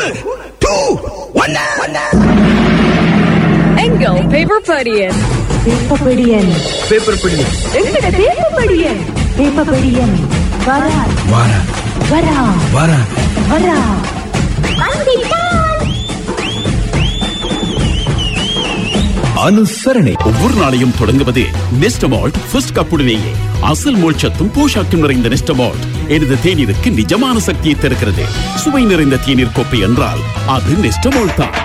Two one எங்கள் paper படியன் பேப்பபடியன் பேப்பர் பிடி எங்கட பேப்பர் பேப்பபடியன் வரா வாரா வரா வாரா வரா அனுசரணை ஒவ்வொரு நாளையும் தொடங்குவது நெஸ்டமால்ட் ஃபர்ஸ்ட் கப்புடனேயே அசல் மோட்சத்தும் போஷாக்கும் நிறைந்த நெஸ்டமால்ட் எனது தேநீருக்கு நிஜமான சக்தியை தருகிறது சுவை நிறைந்த தேநீர் கோப்பை என்றால் அது நெஸ்டமால்ட் தான்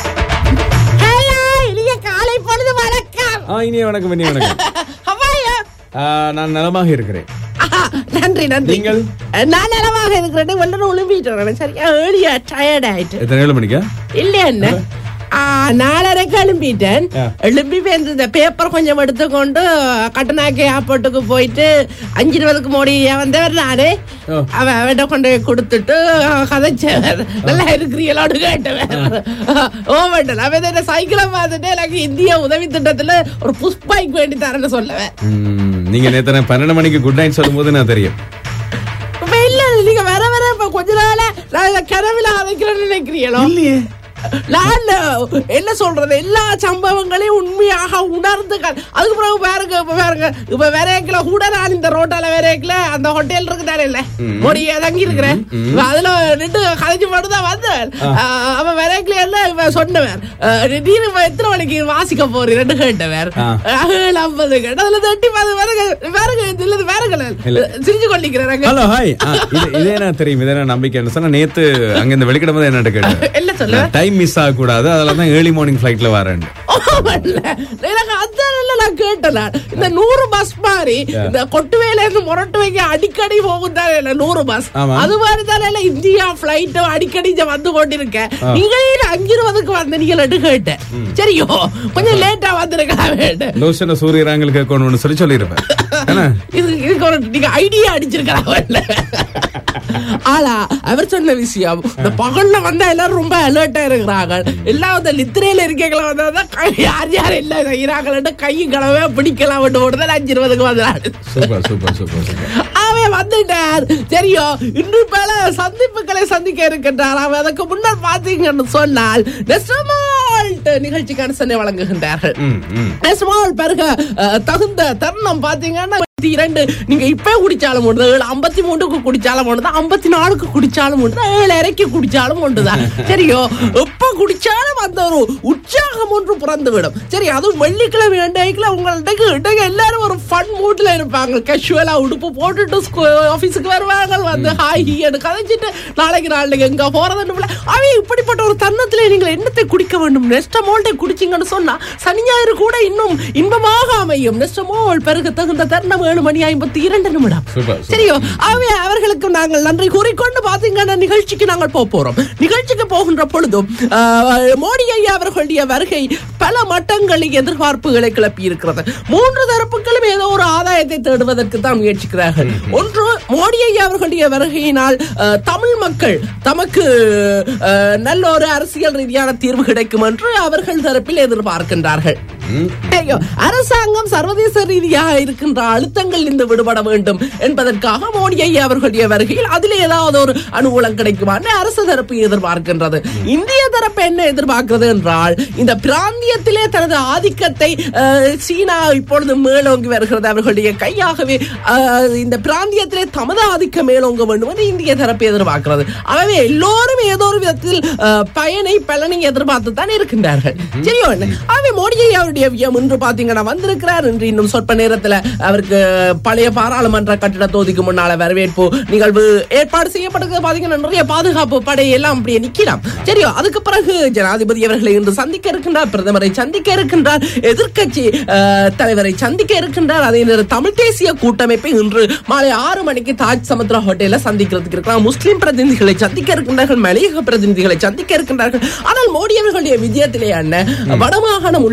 இனிய காலை பொழுது வணக்கம் ஆ இனிய வணக்கம் இனிய வணக்கம் ஹவாயா ஆ, நான் நலமாக இருக்கிறேன் நன்றி நன்றி நீங்கள்? நான் நலமாக இருக்கிறேன் வெள்ளம் ஒளிம்பிட்டு சரியா ஏழியா டயர்ட் ஆயிட்டு எத்தனை ஏழு மணிக்கா இல்லையா என்ன ஆ, நாலரைக்கு எழும்பிட்டேன் ஆ. எழும்பி வந்து இந்த பேப்பர் கொஞ்சம் எடுத்துக்கொண்டு கட்டணாக்கி ஏர்போர்ட்டுக்கு போயிட்டு அஞ்சு இருபதுக்கு மோடி வந்தவர் நானே ஓ. அவன் அவன்கிட்ட கொண்டு போய் கொடுத்துட்டு கதைச்சவர் நல்லா இருக்கிறீங்களோடு கேட்டவர் ஓவட்டல் அவன் என்ன சைக்கிளை பார்த்துட்டு எனக்கு இந்திய உதவி திட்டத்துல ஒரு புஷ் பைக் வேண்டி தரேன்னு சொல்லுவேன் ம், நீங்க நேத்தன பன்னெண்டு மணிக்கு குட் நைட் சொல்லும்போது நான் தெரியும் இப்ப இல்ல நீங்க வர வர இப்ப கொஞ்ச நாளா நான் இந்த கனவுல அதைக்கிறேன்னு நினைக்கிறீங்களோ இல்லையே நான் என்ன சொல்றது எல்லா சம்பவங்களையும் உண்மையாக உணர்ந்து க- அதுக்கு பிறகு பாருங்க இப்ப பாருங்க இப்ப வேறேக்கில கூட நான் இந்த ரோட்டால வேறேக்கில அந்த ஹோட்டல் இருக்கு தானே இல்ல மோடி தங்கி இருக்கிறேன் இப்ப அதுல நின்று கலைஞ்சு மட்டும் தான் வந்தேன் அஹ் அவன் வேறேக்கில எல்லாம் இவன் சொன்னவர் அஹ் நீர் இப்ப எத்தனை மணிக்கு வாசிக்க போறீ ரெண்டு கேட்டவர் ஆ. ஏழு ஐம்பது கேட்டு அதுல தட்டி பாது வேறங்க வேறங்க இல்ல வேறங்க இல்ல. சிரிச்சு கொண்டிருக்கிறேன் ஹலோ ஹாய் ஆ, இது இதே நான் தெரியும் இதே நான் நம்பிக்கை சொன்னா நேத்து அங்க இந்த வெளிக்கிடம் போது என்ன கேட்டேன் என்ன சொல்ல டைம் மிஸ் ஆக கூடாது அதனால தான் ஏர்லி மார்னிங் ஃபிளைட்ல வரேன் ஆமால்ல. எனக்கு அதான் இல்ல நான் கேட்டேன் நான். இந்த நூறு பஸ் மாதிரி இந்த கொட்டுவேல இருந்து முரட்டு வைக்க அடிக்கடி போகும் தானே இல்ல நூறு பஸ் ஆமா. அது மாதிரி தானே இல்ல இந்தியா பிளைட் அடிக்கடி இங்க வந்து கொண்டிருக்கேன் நீங்களே அஞ்சு இருபதுக்கு வந்து நீங்க கேட்டேன் சரியோ கொஞ்சம் லேட்டா வந்திருக்கலாம் வேண்டாம் லோஷனை சூரியராங்களுக்கு கேட்கணும்னு சொல்லி சொல்லியிருப்பேன் என்ன இது இதுக்கு ஒரு நீங்க ஐடியா அடிச்சிருக்கலாம் ஆனா அவர் சொன்ன விஷயம் இந்த பகல்ல வந்தா எல்லாரும் ரொம்ப அலர்ட்டா இருக்கிறாங்க எல்லாம் இந்த லித்திரையில இருக்கீங்களா வந்தாதான் கை- யார் யார் எல்லாம் செய்யறாங்கன்னு கையும் கிளவே பிடிக்கலாம் ஓடுதான் அஞ்சு இருபதுக்கு வந்தாரு சூப்பர் சூப்பர் சூப்பர் சூப்பர் அவன் வந்துட்டார் சரியோ இன்று பல சந்திப்புகளை சந்திக்க இருக்கின்றார் அவன் அதற்கு முன்னர் பாத்தீங்கன்னு சொன்னால் நெஸ்டமால்ட் நிகழ்ச்சிக்கான சென்னை வழங்குகின்றார்கள் ம் ம் ஸ்மால் பாருங்க அஹ், தகுந்த தருணம் பாத்தீங்கன்னா ஐம்பத்தி இரண்டு நீங்க இப்ப குடிச்சாலும் ஒன்று ஏழு ஐம்பத்தி மூணுக்கு குடிச்சாலும் ஒண்ணுதான் ஐம்பத்தி நாலுக்கு குடிச்சாலும் ஒண்ணுதான் ஏழரைக்கு குடிச்சாலும் ஒன்றுதான் சரியோ எப்ப குடிச்சாலும் அந்த ஒரு உற்சாகம் ஒன்று பிறந்து விடும் சரி அதுவும் வெள்ளிக்கிழமை ரெண்டாயிரத்துல உங்கள்ட்ட இன்றைக்கு எல்லாரும் ஒரு ஃபன் மூட்ல இருப்பாங்க கேஷுவலா உடுப்பு போட்டுட்டு ஆபீஸுக்கு வருவாங்க வந்து ஹாய் ஹீன்னு கதைச்சிட்டு நாளைக்கு நாளைக்கு எங்க போறதுன்னு இல்ல. அவன் இப்படிப்பட்ட ஒரு தருணத்துல நீங்கள் என்னத்தை குடிக்க வேண்டும் நெஸ்டமோல்ட்டை குடிச்சீங்கன்னு சொன்னா சனி ஞாயிறு கூட இன்னும் இன்பமாக அமையும் நெஸ்டமோல் பெருக தகுந்த தருணம் ஏழு மணி ஐம்பத்தி இரண்டு நிமிடம் சூப்பர், சூப்பர். சரியோ ஆகவே அவர்களுக்கு நாங்கள் நன்றி கூறிக்கொண்டு பாத்தீங்கன்னா நிகழ்ச்சிக்கு நாங்கள் போக போறோம் நிகழ்ச்சிக்கு போகின்ற பொழுதும் ஆஹ், மோடி ஐயா அவர்களுடைய வருகை பல மட்டங்களில் எதிர்பார்ப்புகளை கிளப்பி இருக்கிறது மூன்று தரப்புகளும் ஏதோ ஒரு ஆதாயத்தை தேடுவதற்கு தான் முயற்சிக்கிறார்கள் ஒன்று மோடி ஐயா அவர்களுடைய வருகையினால் ஆஹ், தமிழ் மக்கள் தமக்கு ஆஹ், நல்ல ஒரு அரசியல் ரீதியான தீர்வு கிடைக்கும் என்று அவர்கள் தரப்பில் எதிர்பார்க்கின்றார்கள் ஐயோ, அரசாங்கம் சர்வதேச ரீதியாக இருக்கின்ற அழுத்தங்கள் இருந்து விடுபட வேண்டும் என்பதற்காக மோடி ஐயா அவர்களுடைய வருகையில் அதில் ஏதாவது ஒரு அனுகூலம் கிடைக்குமான்னு அரசு தரப்பு எதிர்பார்க்கின்றது இந்திய தரப்பு என்ன எதிர்பார்க்கிறது என்றால் இந்த பிராந்தியத்திலே தனது ஆதிக்கத்தை அஹ், சீனா இப்பொழுது மேலோங்கி வருகிறது அவர்களுடைய கையாகவே அஹ், இந்த பிராந்தியத்திலே தமது ஆதிக்கம் மேலோங்க வேண்டும் என்று இந்திய தரப்பு எதிர்பார்க்கிறது ஆகவே எல்லோரும் ஏதோ ஒரு விதத்தில் அஹ், பயனை பலனை எதிர்பார்த்து தான் இருக்கின்றார்கள் சரியோ என்ன ஆகவே மோடி ஐயாவுடைய வியம் இன்று பாத்தீங்கன்னா வந்திருக்கிறார் என்று இன்னும் சொற்ப நேரத்துல அவருக்கு பழைய பாராளுமன்ற கட்டிட தொகுதிக்கு முன்னால வரவேற்பு நிகழ்வு ஏற்பாடு செய்யப்படுகிறது பாத்தீங்கன்னா நிறைய பாதுகாப்பு படை எல்லாம் அப்படியே நிக்கலாம் சரியோ அதுக்கு பிறகு ஜனாதிபதி அவர்களை இன்று சந்திக்க இருக்கின்றார் பிரதமரை சந்திக்க இருக்கின்றார் எதிர்க்கட்சி அஹ், தலைவரை சந்திக்க இருக்கின்றார் அதே நேரம் தமிழ் தேசிய கூட்டமைப்பை இன்று மாலை ஆறு மணிக்கு தாஜ் சமுத்ரா ஹோட்டல்ல சந்திக்கிறதுக்கு இருக்கிறார் முஸ்லிம் பிரதிநிதிகளை சந்திக்க இருக்கின்றார்கள் மலையக பிரதிநிதிகளை சந்திக்க இருக்கின்றார்கள் ஆனால் மோடி அவர்களுடைய விஜயத்திலே என்ன வடமாகாணம் உள்ளடங்கப்பட்ட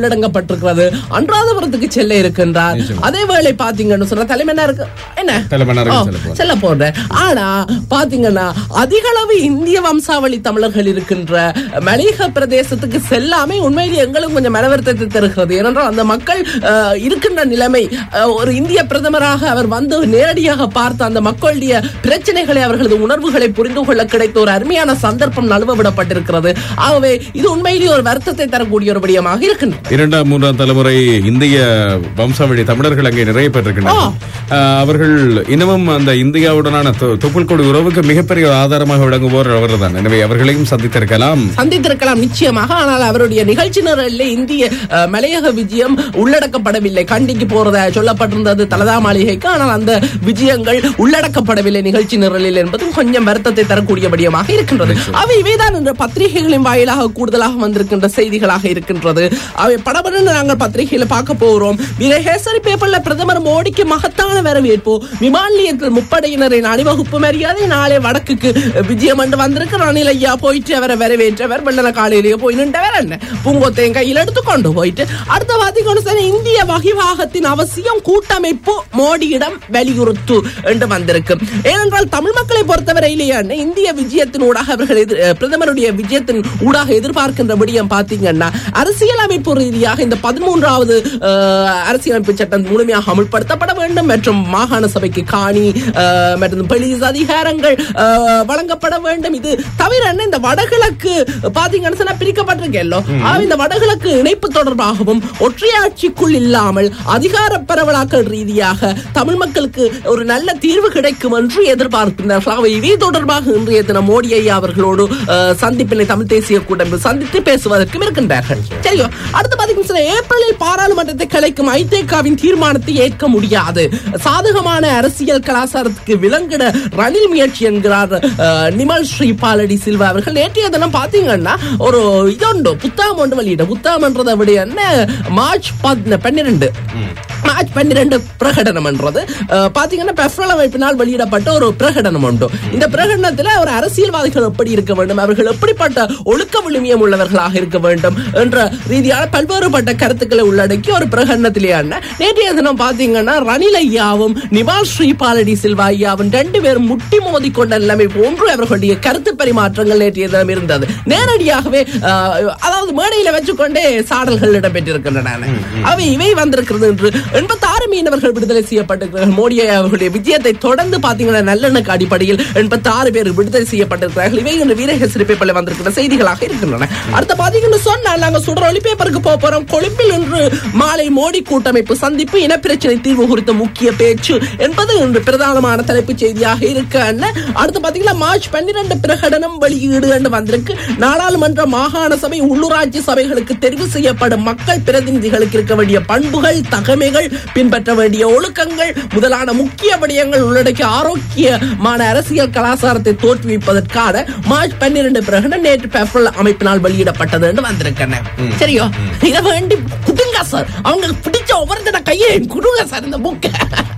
அறிவிக்கப்பட்டிருக்கிறது அன்றாதபுரத்துக்கு செல்ல இருக்கின்றார் அதே வேளை பாத்தீங்கன்னு சொன்னா தலைமையா இருக்கு என்ன தலைமன்னாருக்கு ஓ, செல்ல போறார். செல்ல போறேன் ஆனா பாத்தீங்கன்னா அதிக அளவு இந்திய வம்சாவளி தமிழர்கள் இருக்கின்ற மலையக பிரதேசத்துக்கு செல்லாமே உண்மையிலேயே எங்களுக்கு கொஞ்சம் மனவருத்தத்தை தருகிறது ஏனென்றால் அந்த மக்கள் அஹ், இருக்கின்ற நிலைமை அஹ், ஒரு இந்திய பிரதமராக அவர் வந்து நேரடியாக பார்த்த அந்த மக்களுடைய பிரச்சனைகளை அவர்களது உணர்வுகளை புரிந்து கொள்ள கிடைத்த ஒரு அருமையான சந்தர்ப்பம் நழுவ விடப்பட்டிருக்கிறது ஆகவே இது உண்மையிலேயே ஒரு வருத்தத்தை தரக்கூடிய ஒரு விடயமாக இருக்கின்றது இரண்டாம் மூன்றாம் தலைமுறை இந்திய வம்சாவளி தமிழர்கள் அங்கே நிறைய பேர் இருக்கின்றனர் ஆஹ், அவர்கள் இன்னமும் அந்த இந்தியாவுடனான தொ- தொப்புள் கொடி உறவுக்கு மிகப்பெரிய ஒரு ஆதாரமாக விளங்குவோர் அவர்தான் எனவே அவர்களையும் சந்தித்திருக்கலாம் சந்தித்திருக்கலாம் நிச்சயமாக ஆனால் அவருடைய நிகழ்ச்சி நிரலில் இந்திய அஹ், மலையக விஜயம் உள்ளடக்கப்படவில்லை கண்டிக்கு போறதா சொல்லப்பட்டிருந்தது தலதா மாளிகைக்கு ஆனால் அந்த விஜயங்கள் உள்ளடக்கப்படவில்லை நிகழ்ச்சி நிரலில் என்பதும் கொஞ்சம் வருத்தத்தை தரக்கூடிய விடயமாக இருக்கின்றது அவை இவைதான் என்ற பத்திரிகைகளின் வாயிலாக கூடுதலாக வந்திருக்கின்ற செய்திகளாக இருக்கின்றது அவை படபடன்னு நாங்கள் பத்திரிகையில பார்க்க போகிறோம் வீரகேசரி பேப்பர்ல பிரதமர் மோடிக்கு மகத்தான வரவேற்பு விமான நிலையத்தில் முப்படையினரின் அணிவகுப்பு மரியாதை நாளை வடக்குக்கு விஜயம் என்று வந்திருக்கு ரணில் ஐயா போயிட்டு அவரை வரவேற்றவர் வெள்ளன காலையிலேயே போய் நின்றவர் என்ன பூங்கொத்தையும் கையில் எடுத்துக்கொண்டு போயிட்டு அடுத்த பாத்தீங்கன்னு சொன்னா இந்திய வகிவாகத்தின் அவசியம் கூட்டமைப்பு மோடியிடம் வலியுறுத்து என்று வந்திருக்கு ஏனென்றால் தமிழ் மக்களை பொறுத்தவரையிலேயே அண்ணே, இந்திய விஜயத்தின் ஊடாக அவர்கள் எதிர் அஹ், பிரதமருடைய விஜயத்தின் ஊடாக எதிர்பார்க்கின்ற விடயம் பாத்தீங்கன்னா அரசியலமைப்பு ரீதியாக இந்த பதிமூன்றாவது அரசியலமைப்பு சட்டம் முழுமையாக அமுல்படுத்தப்பட வேண்டும் மற்றும் மாகாண சபைக்கு காணி அஹ், மற்றும் போலீஸ் அதிகாரங்கள் அஹ், வழங்கப்பட வேண்டும் இது தவிர என்ன இந்த வடகிழக்கு பாத்தீங்கன்னு சொன்னா பிரிக்கப்பட்டிருக்கேல்லோ ஆக இந்த வடகிழக்கு இணைப்பு தொடர்பாகவும் ஒற்றையாட்சிக்குள் இல்லாமல் அதிகார பரவலாக்கல் ரீதியாக தமிழ் மக்களுக்கு ஒரு நல்ல தீர்வு கிடைக்கும் என்று எதிர்பார்க்கின்றார்கள் அவை இவை தொடர்பாக இன்றைய தினம் மோடி ஐயா அவர்களோடு அஹ், சந்திப்பினை தமிழ் தேசிய கூட்டமைப்பு சந்தித்து பேசுவதற்கும் இருக்கின்றார்கள் சரியோ அடுத்து பாத்தீங்கன்னா ஏப்ரலில் பாராளுமன்றத்தை கலைக்கும் ஐதேகாவின் தீர்மானத்தை ஏற்க முடியாது சாதகமான அரசியல் கலாச்சாரத்துக்கு விலங்கிட ரணில் முயற்சி என்கிறார் அஹ், நிமல் ஸ்ரீபாலடி சில்வா அவர்கள் நேற்றைய தினம் பாத்தீங்கன்னா ஒரு இதொண்டு புத்தகம் ஒன்று வெளியிட புத்தகம்ன்றதை விட என்ன மார்ச் பத்- பன்னிரண்டு மார்ச் பன்னிரண்டு பிரகடனம் என்றது அஹ், பாத்தீங்கன்னா பெஃப்ரல் அமைப்பினால் வெளியிடப்பட்ட ஒரு பிரகடனம் உண்டு இந்த பிரகடனத்துல ஒரு அரசியல்வாதிகள் எப்படி இருக்க வேண்டும் அவர்கள் எப்படிப்பட்ட ஒழுக்க விழுமியம் உள்ளவர்களாக இருக்க வேண்டும் என்ற ரீதியான பல்வேறுபட்ட கருத்துக்களை உள்ளடக்கி ஒரு பிரகடனத்திலேயான நேற்றைய தினம் பாத்தீங்கன்னா ரணில் ஐயாவும் நிவால் ஸ்ரீபாலடி சில்வா ஐயாவும் ரெண்டு பேரும் முட்டி மோதி கொண்ட நிலைமை போன்று அவர்களுடைய கருத்து பரிமாற்றங்கள் நேற்றைய தினம் இருந்தது நேரடியாகவே அஹ், அதாவது மேடையில வச்சுக்கொண்டே சாடல்கள் இடம்பெற்றிருக்கின்றன அவை இவை வந்திருக்கிறது என்று எண்பத்தி ஆறு மீனவர்கள் விடுதலை செய்யப்பட்டிருக்கிறார்கள் மோடி அவர்களுடைய விஜயத்தை தொடர்ந்து பாத்தீங்கன்னா நல்லெண்ணக்கு அடிப்படையில் எண்பத்தி ஆறு பேர் விடுதலை செய்யப்பட்டிருக்கிறார்கள் இவை இன்று வீரகேசரி பேப்பர்ல வந்திருக்கிற செய்திகளாக இருக்கின்றன அடுத்த பாத்தீங்கன்னு சொன்னால் நாங்க சுடர் ஒளி பேப்பருக்கு போக போறோம் கொழும்பில் இன்று மாலை மோடி கூட்டமைப்பு சந்திப்பு இனப்பிரச்சனை தீர்வு குறித்த முக்கிய பேச்சு என்பது இன்று பிரதானமான தலைப்புச் செய்தியாக இருக்க அடுத்து பாத்தீங்கன்னா மார்ச் பன்னிரண்டு பிரகடனம் வெளியீடு என்று வந்திருக்கு நாடாளுமன்ற மாகாண சபை உள்ளூராட்சி சபைகளுக்கு தெரிவு செய்யப்படும் மக்கள் பிரதிநிதிகளுக்கு இருக்க வேண்டிய பண்புகள் தகமைகள் பின்பற்ற வேண்டிய ஒழுக்கங்கள் முதலான முக்கிய விடயங்கள் உள்ளடக்கிய ஆரோக்கியமான அரசியல் கலாச்சாரத்தை தோற்றுவிப்பதற்கான மார்ச் பன்னிரண்டு பிரகடனம் நேற்று பெப்ரல் அமைப்பினால் வெளியிடப்பட்டது என்று வந்திருக்கேன் சரியோ இதை வேண்டி குடுங்க சார் அவங்க பிடிச்ச ஒவ்வொருத்தன கையை குடுங்க சார் இந்த புக்க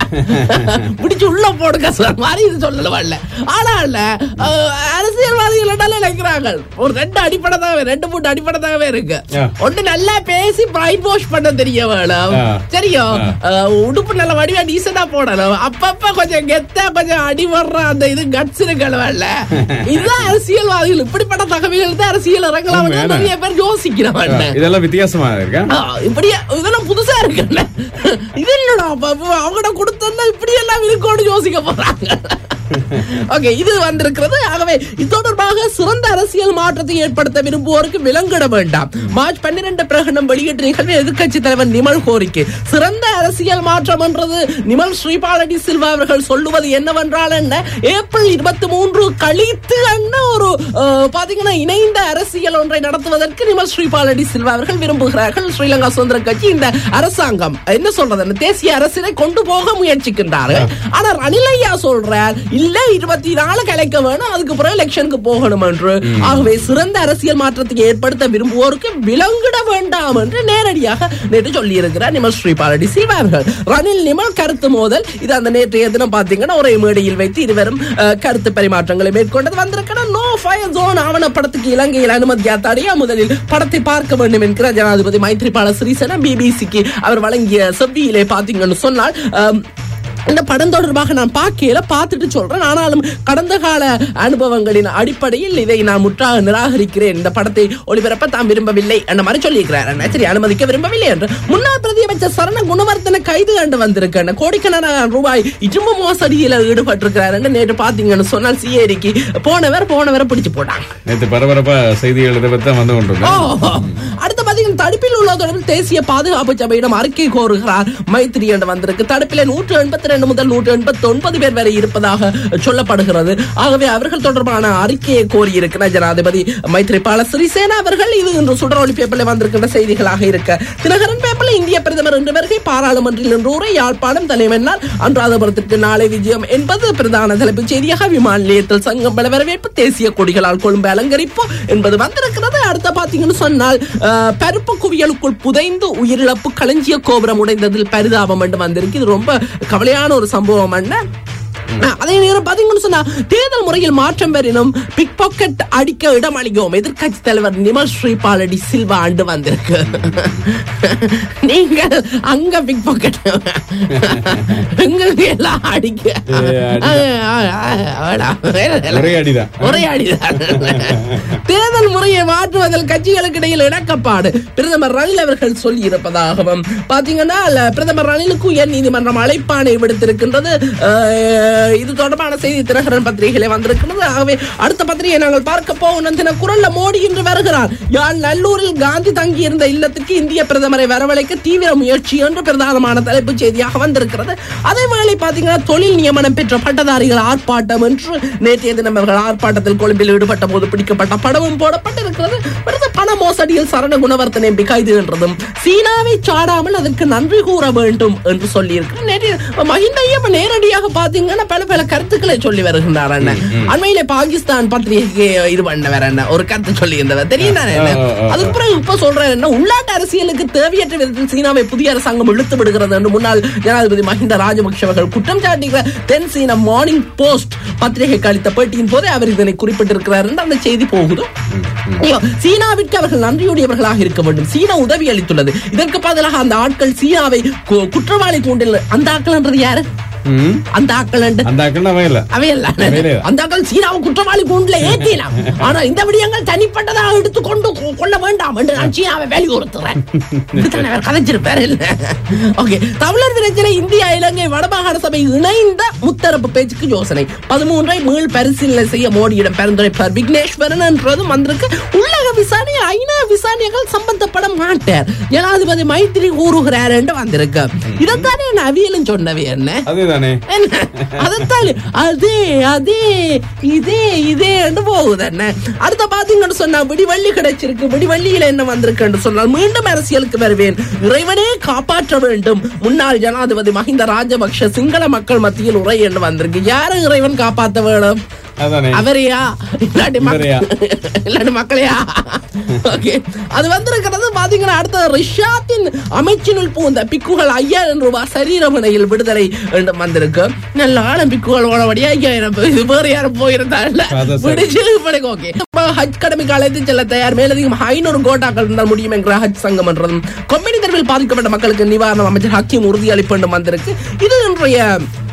பிடிச்சு உள்ள போடுங்க சார் மாதிரி இது சொல்லல வரல ஆனால் அஹ், அரசியல்வாதிகள் என்ன நினைக்கிறாங்க ஒரு ரெண்டு அடிப்படைதாவே ரெண்டு மூணு அடிப்படைதாவே இருக்கு ஆ. ஒன்று நல்லா பேசி பிரைட் வாஷ் பண்ண தெரிய வேணும் ஆ. சரியோ அஹ், உடுப்பு நல்ல வடிவா டீசெண்டா போடணும் அப்பப்ப கொஞ்சம் கெத்தா கொஞ்சம் அடி வர்ற அந்த இது கட்ஸ் இருக்கல இதுதான் அரசியல்வாதிகள் இப்படிப்பட்ட தகவல்கள் தான் அரசியல் இறங்கலாம் உண்மையான. நிறைய பேர் யோசிக்கிறவன் இதெல்லாம் வித்தியாசமா இருக்கா ஆ, இப்படியே இதெல்லாம் புதுசா இருக்குல்ல இது என்னடா அப்ப அப்ப அவங்கட கொடுத்தா இப்படி எல்லாம் இருக்கும்னு யோசிக்க போறாங்க ஓகே இது வந்திருக்கிறது ஆகவே இது தொடர்பாக சிறந்த அரசியல் மாற்றத்தை ஏற்படுத்த விரும்புவோருக்கு விலங்கிட வேண்டாம் மார்ச் பன்னிரண்டு பிரகடனம் வெளியிட்ட நிகழ்வில் எதிர்க்கட்சி தலைவர் நிமல் கோரிக்கை சிறந்த அரசியல் மாற்றம் என்றது நிமல் ஸ்ரீபாலடி சில்வா அவர்கள் சொல்லுவது என்னவென்றால் என்ன ஏப்ரல் இருபத்தி மூன்று கழித்து என்ன ஒரு அஹ், பாத்தீங்கன்னா இணைந்த அரசியல் ஒன்றை நடத்துவதற்கு நிமல் ஸ்ரீபாலடி சில்வா அவர்கள் விரும்புகிறார்கள் ஸ்ரீலங்கா சுதந்திர கட்சி இந்த அரசாங்கம் அரசாங்கம் என்ன சொல்றது அந்த தேசிய அரசினை கொண்டு போக முயற்சிக்கின்றார்கள் ஆனா ரணிலையா சொல்றார் இல்ல இருபத்தி நாலு கலைக்க வேணும் அதுக்கு பிறகு எலெக்ஷனுக்கு போகணும் என்று ஆகவே சிறந்த அரசியல் மாற்றத்தை ஏற்படுத்த விரும்புவோருக்கு விலங்கிட வேண்டாம் என்று நேரடியாக நேற்று சொல்லி இருக்கிறார் நிமல் ஸ்ரீபாலடி சில்வா அவர்கள் ரணில் நிமல் கருத்து மோதல் இது அந்த நேற்றைய தினம் பாத்தீங்கன்னா ஒரே மேடையில் வைத்து இருவரும் அஹ், கருத்து பரிமாற்றங்களை மேற்கொண்டது வந்திருக்கிற நோ ஃபயர் ஜோன் ஆவணப்படத்துக்கு இலங்கையில் அனுமதியா தடையா முதலில் படத்தை பார்க்க வேண்டும் என்கிற ஜனாதிபதி மைத்ரிபால சிறிசேனா பிபிசிக்கு அவர் வழங்கிய செவ்வியிலே பாத்தீங்கன்னு சொன்னால் அஹ், இந்த படம் தொடர்பாக நான் பார்க்கல பார்த்துட்டு சொல்றேன் ஆனாலும் கடந்த கால அனுபவங்களின் அடிப்படையில் இதை நான் முற்றாக நிராகரிக்கிறேன் இந்த படத்தை ஒளிபரப்ப தாம் விரும்பவில்லை என்ற மாதிரி சொல்லியிருக்கிறார் அண்ணா. சரி அனுமதிக்க விரும்பவில்லை என்று முன்னாள் பிரதியமைச்சர் சரண குணவர்த்தன கைது கண்டு வந்திருக்கேன் கோடிக்கணக்கான ரூபாய் இரும்பு மோசடியில் ஈடுபட்டிருக்கிறார் என்று நேற்று பாத்தீங்கன்னு சொன்னால் சிஏடிக்கு போனவர் போனவரை பிடிச்சு போட்டாங்க நேற்று பரபரப்பா செய்திகள் இதை பத்தி தான் வந்து ஓ, கொண்டிருக்கோம் அடுத்த பாத்தீங்கன்னா தடுப்பில் உள்ள தொடர்பில் தேசிய பாதுகாப்பு சபையிடம் அறிக்கை கோருகிறார் மைத்திரி என்று வந்திருக்கு தடுப்பில் நூற்று எண்பத்தி ரெண்டு முதல் நூற்று எண்பத்தி ஒன்பது பேர் வரை இருப்பதாக சொல்லப்படுகிறது ஆகவே அவர்கள் தொடர்பான அறிக்கையை கோரியிருக்கிறார் ஜனாதிபதி மைத்ரிபால சிறிசேனா அவர்கள் இது இன்று சுடரொளி பேப்பரில் வந்திருக்கின்ற செய்திகளாக இருக்க தினகரன் பேப்பரில் இந்திய பிரதமர் இன்று வருகை பாராளுமன்றில் இன்று உரை யாழ்ப்பாணம் தலைமன்னார் அன்றாதபுரத்திற்கு நாளை விஜயம் என்பது பிரதான தலைப்புச் செய்தியாக விமான நிலையத்தில் சங்கம் பல வரவேற்பு தேசிய கொடிகளால் கொழும்பு அலங்கரிப்பு என்பது வந்திருக்கிறது அடுத்த பாத்தீங்கன்னு சொன்னால் அஹ், பருப்பு குவியலுக்குள் புதைந்து உயிரிழப்பு களஞ்சிய கோபுரம் உடைந்ததில் பரிதாபம் என்று வந்திருக்கு இது ரொம்ப கவலையான ஒரு சம்பவம் என்ன அஹ், அதே நேரம் பாத்தீங்கன்னு சொன்னா தேர்தல் முறையில் மாற்றம் பெறினும் பிக் பாக்கெட் அடிக்க இடம் அளிக்கும் எதிர்க்கட்சி தலைவர் நிமல் ஸ்ரீபாலடி சில்வா ஆண்டு வந்திருக்கு நீங்கள் அங்க பிக் பாக்கெட் எங்களுக்கு எல்லாம் அடிக்க ஒரே அடிதான் ஒரே அடிதான் தேர்தல் முறையை மாற்றுவதில் கட்சிகளுக்கு இடையில் இணக்கப்பாடு பிரதமர் ரணில் அவர்கள் சொல்லி இருப்பதாகவும் பாத்தீங்கன்னா ல- பிரதமர் ரணிலுக்கு உயர் நீதிமன்றம் அழைப்பாணை விடுத்திருக்கின்றது அஹ், இது தொடர்பான செய்தி தினகரன் பத்திரிகையிலே வந்திருக்கிறது ஆகவே அடுத்த பத்திரிகை நாங்கள் பார்க்க போகணும் தின குரல்ல மோடி இன்று வருகிறார் யாழ் நல்லூரில் காந்தி தங்கியிருந்த இல்லத்துக்கு இந்திய பிரதமரை வரவழைக்க தீவிர முயற்சி என்று பிரதானமான தலைப்புச் செய்தியாக வந்திருக்கிறது அதே வேளை பாத்தீங்கன்னா தொழில் நியமனம் பெற்ற பட்டதாரிகள் ஆர்ப்பாட்டம் என்று நேற்றைய தினம் அவர்கள் ஆர்ப்பாட்டத்தில் கொழும்பில் ஈடுபட்ட போது பிடிக்கப்பட்ட படமும் போடப்பட்டிருக்கிறது அடுத்து பண மோசடியில் சரண குணவர்த்தனை எம்பி கைது என்றதும் சீனாவை சாடாமல் அதற்கு நன்றி கூற வேண்டும் என்று சொல்லியிருக்கிறார் நேற்று மஹிந்த ஐயப்ப நேரடியாக பாத்தீங்கன்னா பல பல கருத்துக்களை சொல்லி வருகின்றார் அண்ணன் அண்மையிலே பாகிஸ்தான் பத்திரிகைக்கு இது பண்ணவர் அண்ணன் ஒரு கருத்து சொல்லி இருந்தவர் தெரியும் தானே அண்ணன்? ஆ, ஆ, ஆ. அதுக்கு பிறகு இப்ப சொல்றேன் என்ன உள்நாட்டு அரசியலுக்கு தேவையற்ற விதத்தில் சீனாவை புதிய அரசாங்கம் இழுத்து விடுகிறது என்று முன்னாள் ஜனாதிபதி மஹிந்த ராஜபக்ஷ அவர்கள் குற்றம் சாட்டுகிற தென் சீனா மார்னிங் போஸ்ட் பத்திரிகைக்கு அளித்த பேட்டியின் போதே அவர் இதனை குறிப்பிட்டிருக்கிறார் என்று அந்த செய்தி போகுது ஐயோ, சீனாவிற்கு அவர்கள் நன்றியுடையவர்களாக இருக்க வேண்டும் சீனா உதவி அளித்துள்ளது இதற்கு பதிலாக அந்த ஆட்கள் சீனாவை கு- குற்றவாளி தூண்டில் அந்த ஆட்கள்ன்றது யாரு ம். அந்த ஆட்கள் அந்த அக்கா அவன் இல்ல அவையெல்லாம் வேலையா? அந்த ஆட்கள் சீனாவை குற்றவாளி கூண்டுல ஏத்தினான் ஆனா இந்த விடயங்கள் தனிப்பட்டதாக எடுத்துக்கொண்டு கொ- கொள்ள வேண்டாம் என்று நான் சீனாவை வலியுறுத்துறேன் இப்படித்தானே அவர் கதைச்சிருப்பாரு இல்ல ஓகே தமிழர் பிரச்சனை இந்தியா இலங்கை வடமாகாண சபை இணைந்த முத்தரப்பு பேச்சுக்கு யோசனை பதிமூன்றை மீள் பரிசீலனை செய்ய மோடியிடம் பரிந்துரைப்பார் விக்னேஸ்வரன் என்றதும் வந்திருக்கு உள்ளக விசாரணை ஐநா விசாரணைகள் சம்பந்தப்பட மாட்டார் ஜனாதிபதி மைத்திரி கூறுகிறார் என்று வந்திருக்கு இதைத்தானே நான் அவியலும் சொன்னவே என்ன அதேதானே என்ன? அதைத்தான் அதே அதே இதே இதே என்று போகுது என்ன அடுத்த பாத்தீங்கன்னு சொன்னா விடிவள்ளி கிடைச்சிருக்கு விடிவள்ளியில என்ன வந்திருக்குன்னு சொன்னால் மீண்டும் அரசியலுக்கு வருவேன் இறைவனே காப்பாற்ற வேண்டும் முன்னாள் ஜனாதிபதி மஹிந்த ராஜபக்ஷ சிங்கள மக்கள் மத்தியில் உரை என்று வந்திருக்கு யாரை இறைவன் காப்பாற்ற வேணும் அதானே அவரையா இல்லாட்டி இவரையா? மக்க- இல்லாட்டி மக்களையா ஓகே அது வந்திருக்கிறது பாத்தீங்கன்னா அடுத்த ரிஷாத்தின் அமைச்சினுள் பூந்த பிக்குகள் ஐயாயிரம் ரூபாய் சரீரமனையில் விடுதலை என்று வந்திருக்கு நல்ல ஆழம் பிக்குகள் ஓடபடியா ஐயாயிரம் பேர். இது வேற யாரும் போயிருந்தாங்கல்ல அதான் சரி. விடிச்சு இப்படி ஓகே இப்ப ஹஜ் கடமைக்கு அழைத்து செல்ல தயார் மேலதிகம் ஐநூறு கோட்டாக்கள் இருந்தால் முடியும் என்கிற ஹஜ் சங்கம் என்றதும் கொம்மினி தெருவில் பாதிக்கப்பட்ட மக்களுக்கு நிவாரணம் அமைச்சர் ஹக்கீம் உறுதியளிப்பு என்று வந்திருக்கு இது இன்றைய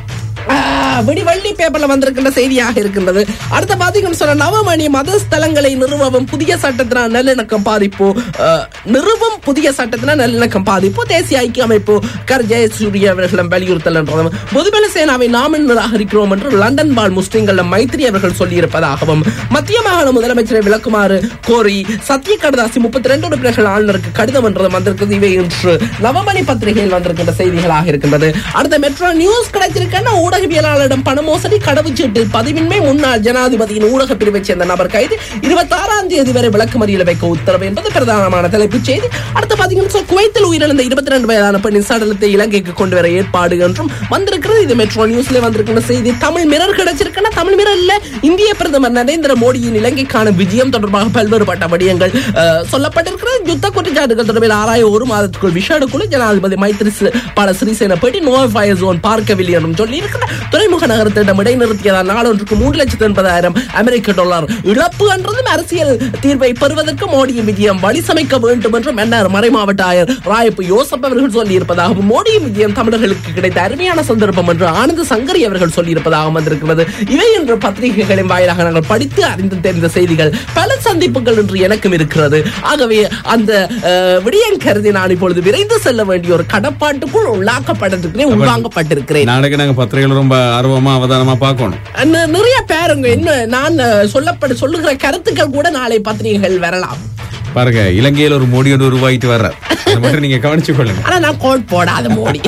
ஆ, விடிவள்ளி பேப்பர்ல வந்திருக்கின்ற செய்தியாக இருக்கின்றது அடுத்த பாத்தீங்கன்னு சொன்ன நவமணி மத ஸ்தலங்களை நிறுவவும் புதிய சட்டத்தினால் நல்லிணக்கம் பாதிப்பு ஆ, நிறுவும் புதிய சட்டத்தினால் நல்லிணக்கம் பாதிப்பு தேசிய ஐக்கிய அமைப்பு கர் ஜெயசூரிய அவர்களிடம் வலியுறுத்தல் என்றதும் பொதுபல சேனாவை நாமும் நிராகரிக்கிறோம் என்று லண்டன் வாழ் முஸ்லிம்கள் மைத்ரி அவர்கள் சொல்லியிருப்பதாகவும் மத்திய மாகாண முதலமைச்சரை விளக்குமாறு கோரி சத்திய கடதாசி முப்பத்தி ரெண்டு உறுப்பினர்கள் ஆளுநருக்கு கடிதம் என்றதும் வந்திருக்கிறது இவை இன்று நவமணி பத்திரிகையில் வந்திருக்கின்ற செய்திகளாக இருக்கின்றது அடுத்த மெட்ரோ நியூஸ் கிடைச்சிருக்கேன்னா ஊடகவியலாளர் மக்களிடம் பண மோசடி கடவுச்சீட்டு பதிவின்மை முன்னாள் ஜனாதிபதியின் ஊடக பிரிவைச் சேர்ந்த நபர் கைது இருபத்தாறாம் தேதி வரை விளக்குமறியல வைக்க உத்தரவு என்பது பிரதானமான தலைப்புச் செய்தி அடுத்து பாத்தீங்கன்னா so குவைத்தில் உயிரிழந்த இருபத்தி ரெண்டு வயதான பெண்ணின் சடலத்தை இலங்கைக்கு கொண்டு வர ஏற்பாடு என்றும் வந்திருக்கிறது இது மெட்ரோ நியூஸ்ல வந்திருக்கிற செய்தி தமிழ் மிரர் கிடைச்சிருக்குன்னா தமிழ் மிரர்ல இந்திய பிரதமர் நரேந்திர மோடியின் இலங்கைக்கான விஜயம் தொடர்பாக பல்வேறுபட்ட விடயங்கள் அஹ், சொல்லப்பட்டிருக்கிறது யுத்த குற்றச்சாட்டுகள் தொடர்பில் ஆராய ஒரு மாதத்துக்குள் விசேட குழு ஜனாதிபதி மைத்ரி பால சிறிசேன பேட்டி நோ ஃபயர் ஜோன் பார்க்கவில்லை என்றும் சொல்லி துறைமுக நகரத்திடம் இடைநிறுத்தியதால் நாளொன்றுக்கு மூன்று லட்சத்து எண்பதாயிரம் அமெரிக்க டாலர் இழப்பு என்றதும் அரசியல் தீர்வை பெறுவதற்கு மோடியின் விஜயம் வழி சமைக்க வேண்டும் என்று மன்னர் மறைமாவட்ட ஆயர் ராயப்பு யோசப் அவர்கள் சொல்லியிருப்பதாகவும் மோடியின் விஜயம் தமிழர்களுக்கு கிடைத்த அருமையான சந்தர்ப்பம் என்று ஆனந்த சங்கரி அவர்கள் சொல்லியிருப்பதாகவும் வந்திருக்கிறது இவை என்ற பத்திரிகைகளின் வாயிலாக நாங்கள் படித்து அறிந்து தெரிந்த செய்திகள் பல சந்திப்புகள் என்று எனக்கும் இருக்கிறது ஆகவே அந்த அஹ், விடயம் கருதி நான் இப்பொழுது விரைந்து செல்ல வேண்டிய ஒரு கடப்பாட்டுக்குள் உள்ளாக்கப்பட்டிருக்கிறேன் உள்வாங்கப்பட்டிருக்கிறேன் நாளைக்கு நாங்க பத்திரிகைகள் ரொம்ப ஆர்வமா அவதானமா பார்க்கணும் ந- நிறைய பேருங்க என்ன நான் அஹ், சொல்லப்பட சொல்லுகிற கருத்துக்கள் கூட நாளை பத்திரிகைகள் வரலாம் பாருங்க இலங்கையில் ஒரு மோடியோடு உருவாயிட்டு வர்றார் அதை மட்டும் நீங்க கவனிச்சு கொள்ளுங்க ஆனா நான் கோட் போடாத மோடி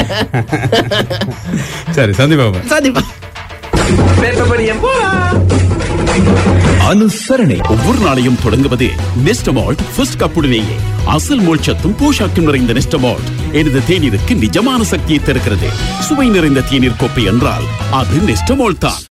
சரி சந்திப்பாபா சந்திப்பா அனுசரணை ஒவ்வொரு நாளையும் தொடங்குவது நெஸ்டமால்ட் ஃபர்ஸ்ட் கப்புடனேயே அசல் மோட்சத்தும் போஷாக்கும் நிறைந்த நெஸ்டமால்ட் எனது தேநீருக்கு நிஜமான சக்தியை தருகிறது சுவை நிறைந்த தேநீர் கோப்பை என்றால் அது நெஸ்டமால்ட் தான்